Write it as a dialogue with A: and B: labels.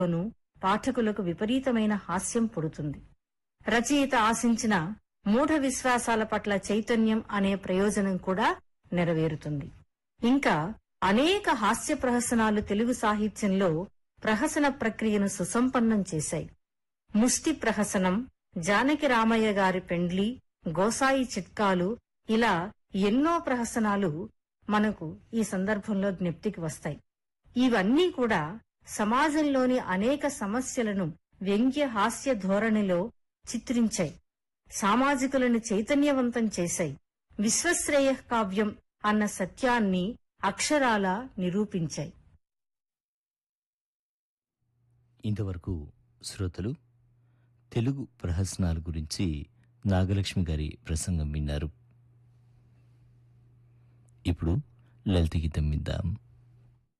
A: లోను పాఠకులకు విపరీతమైన హాస్యం పుడుతుంది రచయిత ఆశించిన మూఢ విశ్వాసాల పట్ల చైతన్యం అనే ప్రయోజనం కూడా నెరవేరుతుంది ఇంకా అనేక హాస్య ప్రహసనాలు తెలుగు సాహిత్యంలో ప్రహసన ప్రక్రియను సుసంపన్నం చేశాయి ముష్టి ప్రహసనం జానకి రామయ్య గారి పెండ్లి గోసాయి చిట్కాలు ఇలా ఎన్నో ప్రహసనాలు మనకు ఈ సందర్భంలో జ్ఞప్తికి వస్తాయి ఇవన్నీ కూడా సమాజంలోని అనేక సమస్యలను వ్యంగ్య హాస్య ధోరణిలో చిత్రించాయి సామాజికులను చైతన్యవంతం చేశాయి విశ్వశ్రేయ కావ్యం అన్న సత్యాన్ని అక్షరాల నిరూపించాయి
B: ఇంతవరకు శ్రోతలు తెలుగు ప్రహసనాల గురించి నాగలక్ష్మి గారి ప్రసంగం విన్నారు ఇప్పుడు లలిత గీతం విందాం